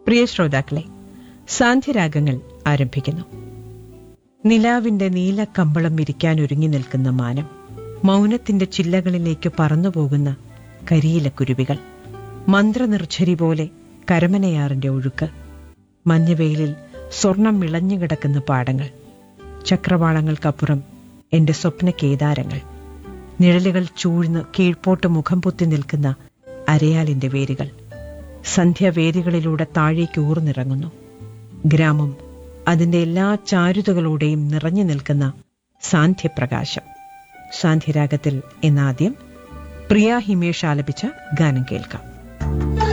പ്രിയ ശ്രോതാക്കളെ സാന്ധ്യരാഗങ്ങൾ ആരംഭിക്കുന്നു നിലാവിന്റെ നീലക്കമ്പളം വിരിക്കാൻ ഒരുങ്ങി നിൽക്കുന്ന മാനം മൗനത്തിന്റെ ചില്ലകളിലേക്ക് പറന്നുപോകുന്ന കരിയിലക്കുരുവികൾ മന്ത്രനിർഝരി പോലെ കരമനയാറിന്റെ ഒഴുക്ക് മഞ്ഞവെയിലിൽ സ്വർണം വിളഞ്ഞുകിടക്കുന്ന പാടങ്ങൾ ചക്രവാളങ്ങൾക്കപ്പുറം എന്റെ സ്വപ്ന കേദാരങ്ങൾ നിഴലുകൾ ചൂഴ്ന്ന് കീഴ്പോട്ട് മുഖം പൊത്തി നിൽക്കുന്ന അരയാലിന്റെ വേരുകൾ സന്ധ്യാവേദികളിലൂടെ താഴേക്ക് ഊർന്നിറങ്ങുന്നു ഗ്രാമം അതിന്റെ എല്ലാ ചാരുതകളോടെയും നിറഞ്ഞു നിൽക്കുന്ന സാന്ധ്യപ്രകാശം സാന്ധ്യരാഗത്തിൽ എന്നാദ്യം പ്രിയ ഹിമേഷ് ആലപിച്ച ഗാനം കേൾക്കാം